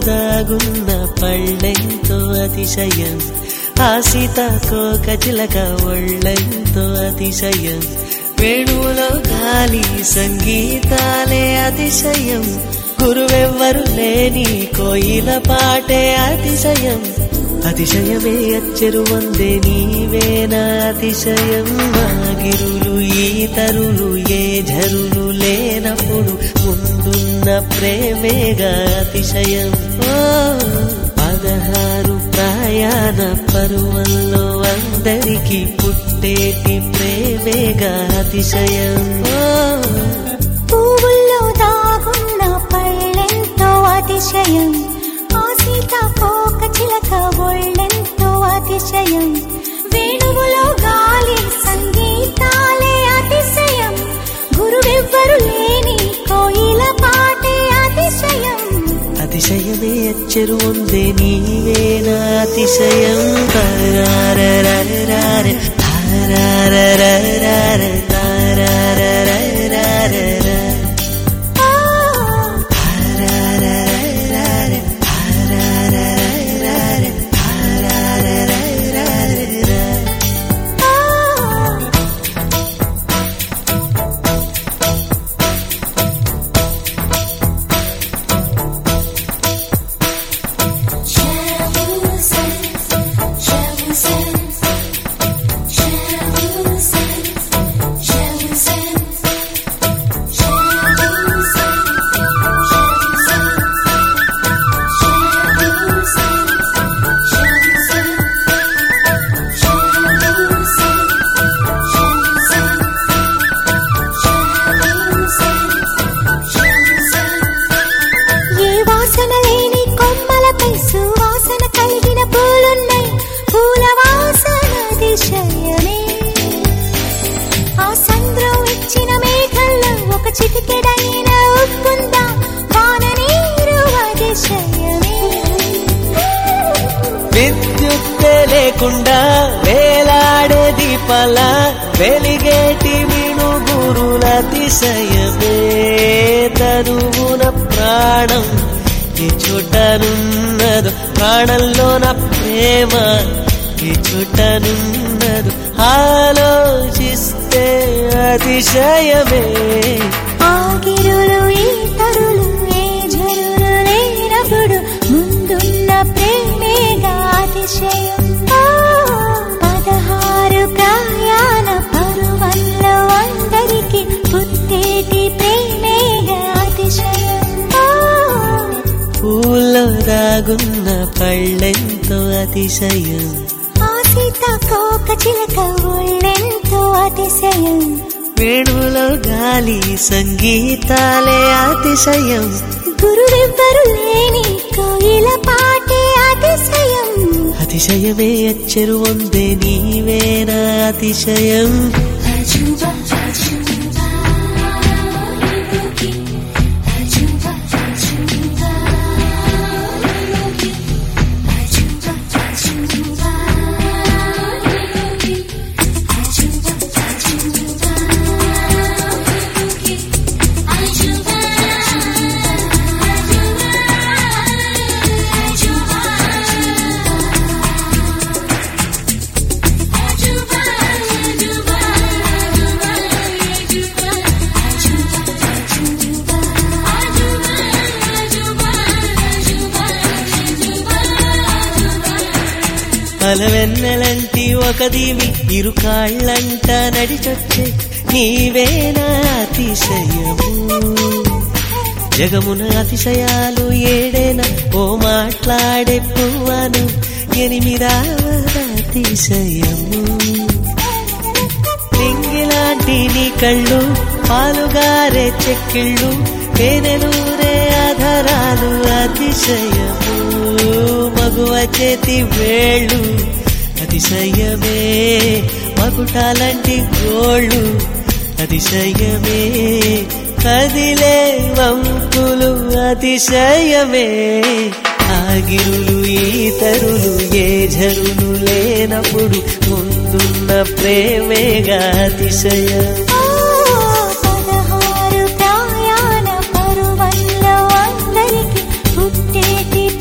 దాగున్న పళ్ళెంతో అతిశయం ఆ సీతాకోక చిలక ఒళ్ళెంతో అతిశయం వేణువులో గాలి సంగీతాలే అతిశయం గురువెవ్వరు లేని కోయిల పాటే అతిశయం అతిశయమే అచ్చరు వందే నీవేనా అతిశయం మాగిరులు ఈతరులు ఏ ఝరులు లేనప్పుడు ముందున్న ప్రేమేగా అతిశయం ఓ పదహారు ప్రయాణ పరువల్లో అందరికీ పుట్టేటి ప్రేమేగా అతిశయం ఓ పువ్వుల్లో దాగున్న పళ్ళెంతో అతిశయం ఆ సీతాకోక చిలక ఒళ్ళెంతో అతిశయం వేణువులో గాలి సంగీతాలే అతిశయం గురువెవ్వరు లేని కోయిల పాటే అతిశయం అతిశయమే అచ్చరు ఉందే నీవేనా అతిశయం తారారరారరార, తారారరారరార, తారారరారరార, ఆ, తారారరారరార, తారారరారరార, తారారరారరార. ఆ. ఏ వాసన లేని కొమ్మలపై సువాసన కలిగిన పూలున్నాయి పూల వాసన దిశయమే ఆ సంద్రం ఇచ్చిన మేఘల్లో ఒక చిటికెడైన ఉప్పుందా వాన నీరు అతిశయమే విద్యుత్తే లేకుండా వేలాడే దీపాల వెలిగేటి మిణుగురుల అతిశయమే తరువున ప్రాణం ఈ చుట్టనున్నదు ప్రాణంలోన ప్రేమ ఈ చుట్టనున్నదు ఆలోచిస్తే అతిశయమే ఆగిరులు ఈ తరులు ఏ జరులు లేనప్పుడు ముందున్న ప్రేమేగా అతిశయం ఆ, పదహారు ప్రయాణ పరువల్లో అందరికి పుట్టేటి ప్రేమేగా అతిశయం ఆ, పూల్లో దాగున్న పళ్ళెంతో అతిశయం ఆ సీతాకోక చిలక ఒళ్ళెంతో అతిశయం వేణువులో గాలి సంగీతాలే అతిశయం గురువెవ్వరు లేని కోయిల పాటే అతిశయం అతిశయమే అచ్చరు వందే నీవేనా అతిశయం అజుబా అజుబా అజుబా అజుబా అజుబా అజుబా అజుబా అజుబా అలవెన్నెలంటి ఒక దీవి ఇరు కాళ్ళంట నడిచొచ్చే నీవేనా అతిశయము జగమున అతిశయాలు ఏడేనా ఓ మాట్లాడే పువ్వను ఎనిమిదావద అతిశయము నింగిలాంటి నీ కళ్ళు పాలుగారే చెక్కిళ్ళు తేనెలూరే ఆధారాలు అతిశయము మగువ చేతి వేళ్ళు అతిశయమే మకుటాలంటి గోళ్ళు అతిశయమే కదిలే వంపులు అతిశయమే ఆగిరులు ఈతరులు ఏ ఝరులు లేనప్పుడు ముందున్న ప్రేమేగా అతిశయం పదహారు ప్రయాణ పరువల్లో అందరికి పుట్టేటి